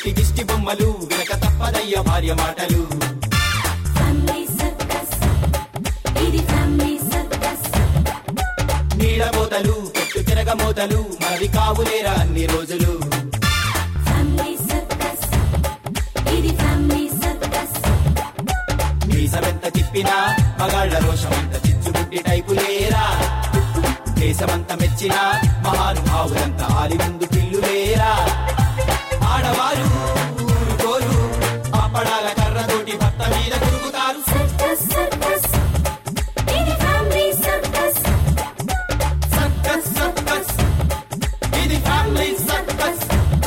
కోటి దిష్టి బొమ్మలు వినక తప్పదయ్య భార్య మాటలు ఫ్యామిలీ సర్కస్ ఇది ఫ్యామిలీ సర్కస్ నీడబోతలు పెట్టు తిరగమోతలు మరి కావులేరా అన్ని రోజులు ఫ్యామిలీ సర్కస్ ఇది ఫ్యామిలీ సర్కస్ మీసమెంత తిప్పినా మగాళ్ళ రోషమంత చిచ్చుబుడ్డి టైపు లేరా దేశమంత మెచ్చిన మహానుభావులంత ఆలి ముందు పిల్లు లేరా ఆడవారు ఊరుకోరు అప్పడాల కర్రతోటి భర్త మీద తిరుగుతారు సర్కస్ సర్కస్ ఇది ఫ్యామిలీ సర్కస్ సర్కస్ సర్కస్ ఇది ఫ్యామిలీ సర్కస్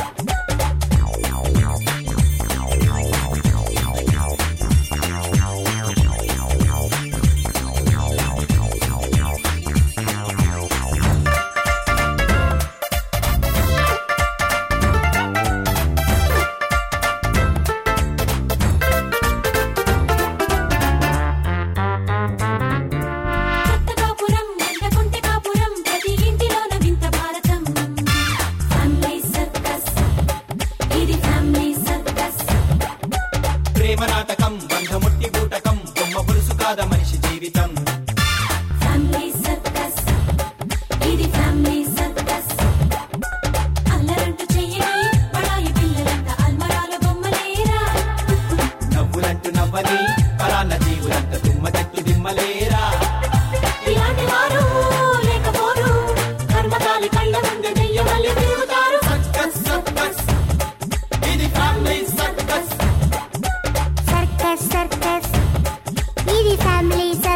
కొత్త కాపురం ఎండకుంటే కాపురం ప్రతి ఇంటిలోన వింత భారతం ఫ్యామిలీ సర్కస్ ఇది ఫ్యామిలీ సర్కస్ ప్రేమ నాటకం బంధముట్టి బూటకం బొమ్మ పులుసు కాద మనిషి జీవితం ఫ్యామిలీ సర్కస్ ఇది ఫ్యామిలీ సర్కస్ అల్లరంటూ చెయ్యని పడాయి పిల్లలంట అల్మరాల బొమ్మలేరా నవ్వులంటూ నవ్వని పరాన్న జీవులంత తుమ్మ చెట్టు దిమ్మలేరా ఇలాంటి వారు లేకపోరు కర్మకాలి కళ్ళ ముందు దెయ్యమల్లి తిరుగుతారు సర్కస్ సర్కస్ ఇది ఫ్యామిలీ సర్కస్ సర్కస్ సర్కస్ ఇది ఫ్యామిలీ సర్కస్